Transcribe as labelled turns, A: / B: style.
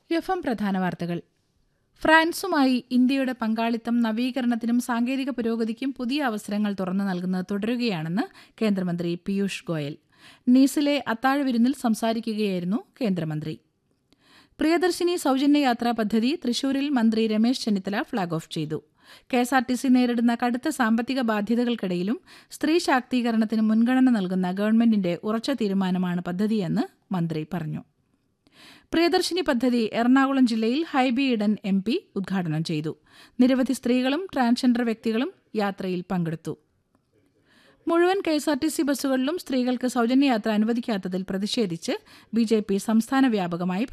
A: F M പ്രധാന വാർത്തകൾ ഫ്രാൻസുമായി ഇന്ത്യയുടെ പങ്കാളിത്തം നവീകരണത്തിനും സാങ്കേതിക പുരോഗതിക്കും പുതിയ അവസരങ്ങൾ തുറന്നു നൽകുന്നത് തുടരുകയാണെന്ന് കേന്ദ്രമന്ത്രി പീയൂഷ് ഗോയൽ നീസിലെ അത്താഴ വിരുന്നിൽ സംസാരിക്കുകയായിരുന്നു കേന്ദ്രമന്ത്രി പ്രിയദർശിനി സൗജന്യ യാത്രാ പദ്ധതി തൃശൂരിൽ മന്ത്രി രമേശ് ചെന്നിത്തല ഫ്ളാഗ് ഓഫ് ചെയ്തു കെഎസ്ആർടിസി നേരിടുന്ന കടുത്ത സാമ്പത്തിക ബാധ്യതകൾക്കിടയിലും സ്ത്രീ ശാക്തീകരണത്തിന് മുൻഗണന നൽകുന്ന ഗവൺമെന്റിന്റെ ഉറച്ച തീരുമാനമാണ് പദ്ധതിയെന്ന് മന്ത്രി പറഞ്ഞു പ്രിയദർശിനി പദ്ധതി എറണാകുളം ജില്ലയിൽ ഹൈബി ഇഡൻ എം പി ഉദ്ഘാടനം ചെയ്തു നിരവധി സ്ത്രീകളും ട്രാൻസ്ജെൻഡർ വ്യക്തികളും യാത്രയിൽ പങ്കെടുത്തു മുഴുവൻ കെഎസ്ആർടിസി ബസ്സുകളിലും സ്ത്രീകൾക്ക് സൗജന്യ യാത്ര അനുവദിക്കാത്തതിൽ പ്രതിഷേധിച്ച് ബി ജെ പി സംസ്ഥാന വ്യാപകമായി